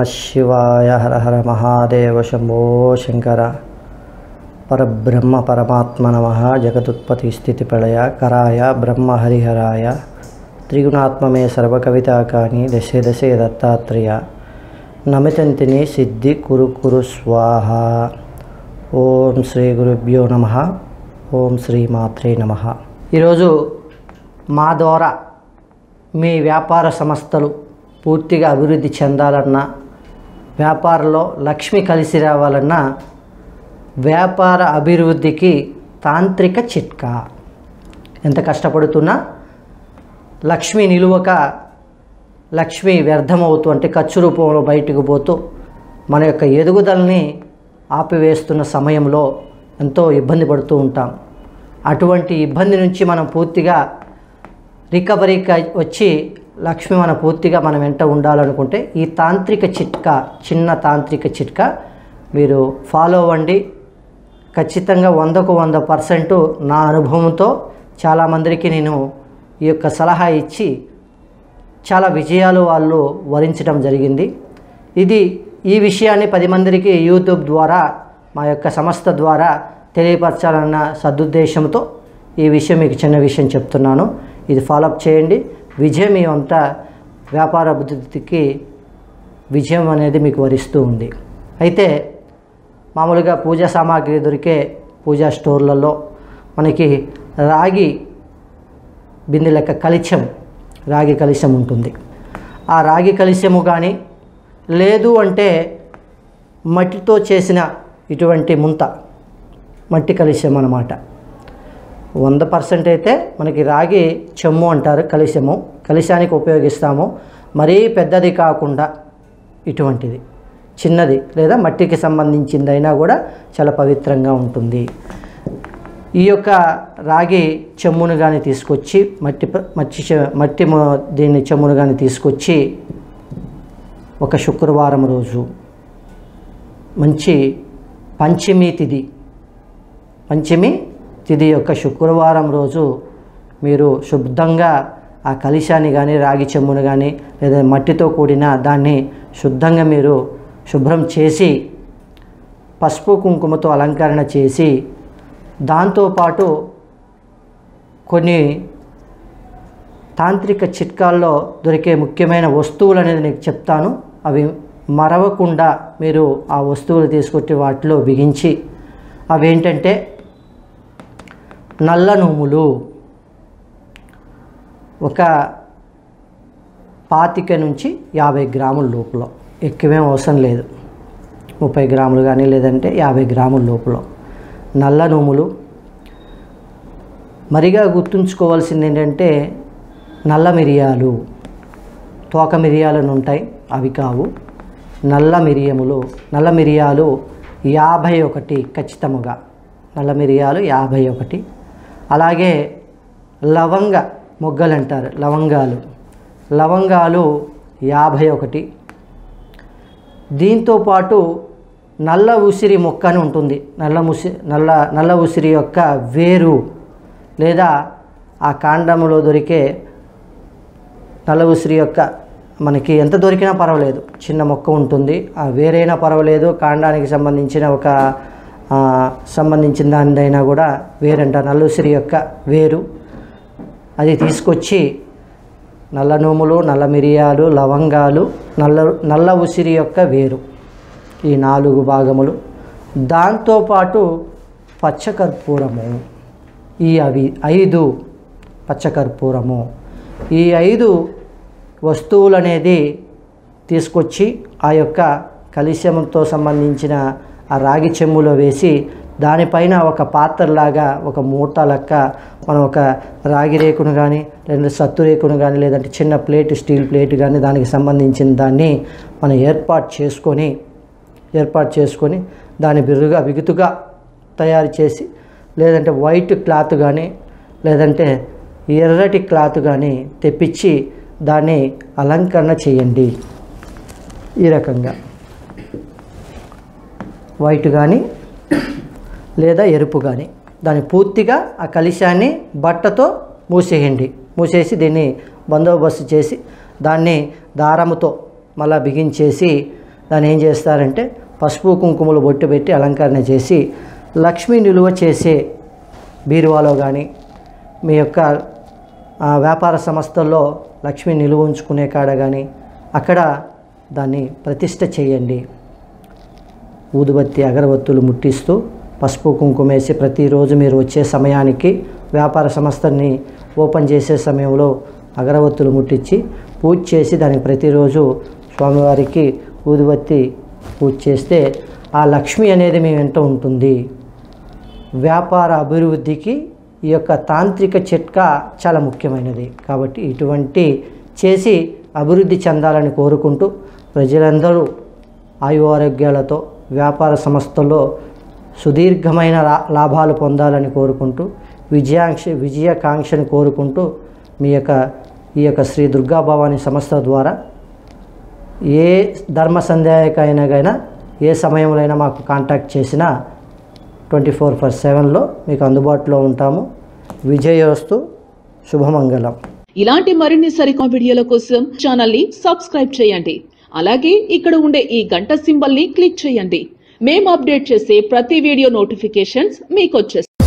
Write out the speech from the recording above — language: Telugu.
శివాయ హర హర మహాదేవ శంభో శంకర పరబ్రహ్మ పరమాత్మ నమ జగదుత్పత్తి స్థితి ప్రళయ కరాయ బ్రహ్మ హరిహరాయ త్రిగుణాత్మమే సర్వకవితాకాని దశే దశే దత్తాత్రేయ నమితంతిని సిద్ధి కురు కురు స్వాహ ఓం శ్రీ గురుభ్యో నమ ఓం శ్రీ మాత్రే నమ ఈరోజు మా ద్వారా మీ వ్యాపార సంస్థలు పూర్తిగా అభివృద్ధి చెందాలన్నా వ్యాపారంలో లక్ష్మి కలిసి రావాలన్నా వ్యాపార అభివృద్ధికి తాంత్రిక చిట్కా ఎంత కష్టపడుతున్నా లక్ష్మి నిలువక లక్ష్మి వ్యర్థమవుతూ అంటే ఖర్చు రూపంలో బయటకు పోతూ మన యొక్క ఎదుగుదలని ఆపివేస్తున్న సమయంలో ఎంతో ఇబ్బంది పడుతూ ఉంటాం అటువంటి ఇబ్బంది నుంచి మనం పూర్తిగా రికవరీకి వచ్చి లక్ష్మి మన పూర్తిగా మన వెంట ఉండాలనుకుంటే ఈ తాంత్రిక చిట్కా చిన్న తాంత్రిక చిట్కా మీరు ఫాలో అవ్వండి ఖచ్చితంగా వందకు వంద పర్సెంట్ నా అనుభవంతో చాలామందికి నేను ఈ యొక్క సలహా ఇచ్చి చాలా విజయాలు వాళ్ళు వరించడం జరిగింది ఇది ఈ విషయాన్ని పది మందికి యూట్యూబ్ ద్వారా మా యొక్క సంస్థ ద్వారా తెలియపరచాలన్న సదుద్దేశంతో ఈ విషయం మీకు చిన్న విషయం చెప్తున్నాను ఇది ఫాలోఅప్ చేయండి విజయం మీ అంత వ్యాపార అభివృద్ధికి విజయం అనేది మీకు వరిస్తూ ఉంది అయితే మామూలుగా పూజా సామాగ్రి దొరికే పూజా స్టోర్లలో మనకి రాగి బిందె లెక్క కలిశం రాగి కలిశం ఉంటుంది ఆ రాగి కలిశము కానీ లేదు అంటే మట్టితో చేసిన ఇటువంటి ముంత మట్టి కలిశం అన్నమాట వంద పర్సెంట్ అయితే మనకి రాగి చెమ్ము అంటారు కలిశము కలిశానికి ఉపయోగిస్తాము మరీ పెద్దది కాకుండా ఇటువంటిది చిన్నది లేదా మట్టికి సంబంధించిందైనా కూడా చాలా పవిత్రంగా ఉంటుంది ఈ యొక్క రాగి చెమ్మును కానీ తీసుకొచ్చి మట్టి ప- మట్టి చె- మట్టి మ- దీన్ని చెమ్మును కానీ తీసుకొచ్చి ఒక శుక్రవారం రోజు మంచి పంచమి తిథి పంచమి తిథి యొక్క శుక్రవారం రోజు మీరు శుద్ధంగా ఆ కలిశాన్ని కానీ రాగి చెమ్మును కానీ లేదా మట్టితో కూడిన దాన్ని శుద్ధంగా మీరు శుభ్రం చేసి పసుపు కుంకుమతో అలంకరణ చేసి దాంతోపాటు కొన్ని తాంత్రిక చిట్కాల్లో దొరికే ముఖ్యమైన వస్తువులు అనేది నీకు చెప్తాను అవి మరవకుండా మీరు ఆ వస్తువులు తీసుకొచ్చి వాటిలో బిగించి అవి ఏంటంటే నల్ల నూములు ఒక పాతిక నుంచి యాభై గ్రాముల లోపల ఎక్కువేం అవసరం లేదు ముప్పై గ్రాములు కానీ లేదంటే యాభై గ్రాముల లోపల నల్ల నూములు మరిగా గుర్తుంచుకోవాల్సింది ఏంటంటే నల్ల మిరియాలు తోక మిరియాలను ఉంటాయి అవి కావు నల్ల మిరియములు నల్ల మిరియాలు యాభై ఒకటి ఖచ్చితముగా నల్ల మిరియాలు యాభై ఒకటి అలాగే లవంగ మొగ్గలు అంటారు లవంగాలు లవంగాలు యాభై ఒకటి దీంతో పాటు నల్ల ఉసిరి మొక్క అని ఉంటుంది నల్ల ముసి నల్ల నల్ల ఉసిరి యొక్క వేరు లేదా ఆ కాండములో దొరికే నల్ల ఉసిరి యొక్క మనకి ఎంత దొరికినా పర్వాలేదు చిన్న మొక్క ఉంటుంది ఆ వేరైనా పర్వాలేదు కాండానికి సంబంధించిన ఒక ఆ, సంబంధించిన దానిదైనా కూడా వేరంట నల్ల ఉసిరి యొక్క వేరు అది తీసుకొచ్చి నల్ల నూములు నల్ల మిరియాలు లవంగాలు నల్ల నల్ల ఉసిరి యొక్క వేరు ఈ నాలుగు భాగములు దాంతోపాటు పచ్చకర్పూరము ఈ అవి ఐదు పచ్చకర్పూరము ఈ ఐదు వస్తువులు అనేది తీసుకొచ్చి ఆ యొక్క కలిశంతో సంబంధించిన ఆ రాగి చెమ్ములో వేసి దానిపైన ఒక పాత్రలాగా ఒక మూట లెక్క మనం ఒక రాగి రేకును కానీ లేదా సత్తు రేకును కానీ లేదంటే చిన్న ప్లేట్ స్టీల్ ప్లేట్ కానీ దానికి సంబంధించిన దాన్ని మనం ఏర్పాటు చేసుకొని ఏర్పాటు చేసుకొని దాన్ని బిరుగా బిగుతుగా తయారు చేసి లేదంటే వైట్ క్లాత్ కానీ లేదంటే ఎర్రటి క్లాత్ కానీ తెప్పించి దాన్ని అలంకరణ చేయండి ఈ రకంగా వైట్ కానీ లేదా ఎరుపు కానీ దాన్ని పూర్తిగా ఆ కలిశాన్ని బట్టతో మూసేయండి మూసేసి దీన్ని బందోబస్తు చేసి దాన్ని దారముతో మళ్ళా బిగించేసి దాన్ని ఏం చేస్తారంటే పసుపు కుంకుమలు బొట్టు పెట్టి అలంకరణ చేసి లక్ష్మీ నిలువ చేసే బీరువాలో కానీ మీ యొక్క ఆ, వ్యాపార సంస్థల్లో లక్ష్మి నిలువ ఉంచుకునే కాడ కానీ అక్కడ దాన్ని ప్రతిష్ట చేయండి ఊదుబత్తి అగరబత్తులు ముట్టిస్తూ పసుపు కుంకుమ వేసి ప్రతిరోజు మీరు వచ్చే సమయానికి వ్యాపార సంస్థని ఓపెన్ చేసే సమయంలో అగరబత్తులు ముట్టించి పూజ చేసి దానికి ప్రతిరోజు స్వామివారికి ఊదుబత్తి పూజ చేస్తే ఆ లక్ష్మి అనేది మీ వెంట ఉంటుంది వ్యాపార అభివృద్ధికి ఈ యొక్క తాంత్రిక చిట్కా చాలా ముఖ్యమైనది కాబట్టి ఇటువంటి చేసి అభివృద్ధి చెందాలని కోరుకుంటూ ప్రజలందరూ ఆయు ఆరోగ్యాలతో వ్యాపార సంస్థల్లో సుదీర్ఘమైన లా- లాభాలు పొందాలని కోరుకుంటూ విజయాంక్ష విజయకాంక్షను కోరుకుంటూ మీ యొక్క ఈ యొక్క శ్రీ దుర్గా భవానీ సంస్థ ద్వారా ఏ ధర్మ సందేహకైనా గైనా ఏ సమయంలో మాకు కాంటాక్ట్ చేసినా ట్వంటీ ఫోర్ ఫర్ సెవెన్లో మీకు అందుబాటులో ఉంటాము విజయోస్తు శుభమంగళం ఇలాంటి మరిన్ని సరికొత్త వీడియోల కోసం ఛానల్ ని సబ్స్క్రైబ్ చేయండి అలాగే ఇక్కడ ఉండే ఈ గంట సింబల్ ని క్లిక్ చేయండి మేము అప్డేట్ చేసే ప్రతి వీడియో నోటిఫికేషన్స్ మీకు వచ్చేస్తాయి